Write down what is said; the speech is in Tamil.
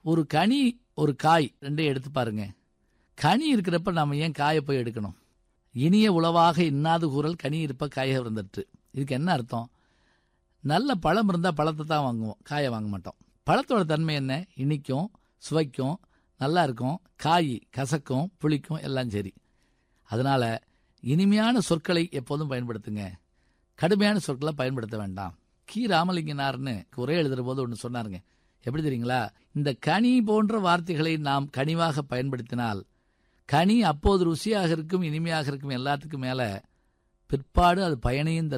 ஒரு கனி ஒரு காய் ரெண்டையும் எடுத்து பாருங்க கனி இருக்கிறப்ப நாம ஏன் காயை போய் எடுக்கணும் இனிய உளவாக இன்னாது கூறல் கனி இருப்ப காய இருந்துட்டு இதுக்கு என்ன அர்த்தம் நல்ல பழம் இருந்தால் பழத்தை தான் வாங்குவோம் காயை வாங்க மாட்டோம் பழத்தோட தன்மை என்ன இனிக்கும் சுவைக்கும் நல்லா இருக்கும் காய் கசக்கும் புளிக்கும் எல்லாம் சரி அதனால இனிமையான சொற்களை எப்போதும் பயன்படுத்துங்க கடுமையான சொற்களை பயன்படுத்த வேண்டாம் கி ராமலிங்கனார்னு உரை எழுதுற போது ஒன்று சொன்னாருங்க எப்படி தெரியுங்களா இந்த கனி போன்ற வார்த்தைகளை நாம் கனிவாக பயன்படுத்தினால் கனி அப்போது ருசியாக இருக்கும் இனிமையாக இருக்கும் எல்லாத்துக்கும் மேல பிற்பாடு அது பயனையும் தரும்